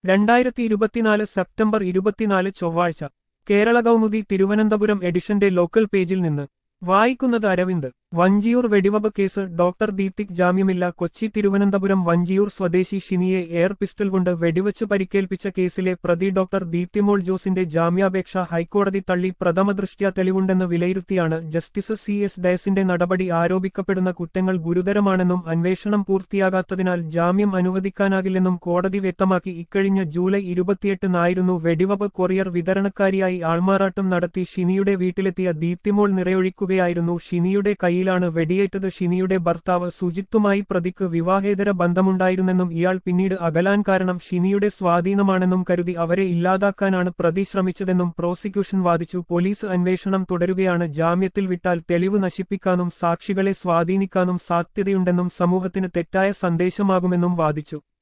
രണ്ടായിരത്തി ഇരുപത്തിനാല് സെപ്റ്റംബർ ഇരുപത്തിനാല് ചൊവ്വാഴ്ച കേരള കൗമുദി തിരുവനന്തപുരം എഡിഷന്റെ ലോക്കൽ പേജിൽ നിന്ന് വായിക്കുന്നത് അരവിന്ദ് വഞ്ചിയൂർ വെടിവെപ്പ് കേസ് ഡോക്ടർ ദീപ്തിക് ജാമ്യമില്ല കൊച്ചി തിരുവനന്തപുരം വഞ്ചിയൂർ സ്വദേശി ഷിനിയെ എയർ പിസ്റ്റൾ കൊണ്ട് വെടിവെച്ച് പരിക്കേൽപ്പിച്ച കേസിലെ പ്രതി ഡോക്ടർ ദീപ്തിമോൾ ജോസിന്റെ ജാമ്യാപേക്ഷ ഹൈക്കോടതി തള്ളി പ്രഥമദൃഷ്ട്യാ തെളിവുണ്ടെന്ന് വിലയിരുത്തിയാണ് ജസ്റ്റിസ് സി എസ് ഡയസിന്റെ നടപടി ആരോപിക്കപ്പെടുന്ന കുറ്റങ്ങൾ ഗുരുതരമാണെന്നും അന്വേഷണം പൂർത്തിയാകാത്തതിനാൽ ജാമ്യം അനുവദിക്കാനാകില്ലെന്നും കോടതി വ്യക്തമാക്കി ഇക്കഴിഞ്ഞ ജൂലൈ ഇരുപത്തിയെട്ടിനായിരുന്നു വെടിവെപ്പ് കൊറിയർ വിതരണക്കാരിയായി ആൾമാറാട്ടം നടത്തി ഷിനിയുടെ വീട്ടിലെത്തിയ ദീപ്തിമോൾ നിറയൊഴിക്കുകയായിരുന്നു ഷിനിയുടെ കൈയിലാണ് വെടിയേറ്റത് ഷിനിയുടെ ഭർത്താവ് സുജിത്തുമായി പ്രതിക്ക് വിവാഹേതര ബന്ധമുണ്ടായിരുന്നെന്നും ഇയാൾ പിന്നീട് അകലാൻ കാരണം ഷിനിയുടെ സ്വാധീനമാണെന്നും കരുതി അവരെ ഇല്ലാതാക്കാനാണ് പ്രതി ശ്രമിച്ചതെന്നും പ്രോസിക്യൂഷൻ വാദിച്ചു പോലീസ് അന്വേഷണം തുടരുകയാണ് ജാമ്യത്തിൽ വിട്ടാൽ തെളിവ് നശിപ്പിക്കാനും സാക്ഷികളെ സ്വാധീനിക്കാനും സാധ്യതയുണ്ടെന്നും സമൂഹത്തിന് തെറ്റായ സന്ദേശമാകുമെന്നും വാദിച്ചു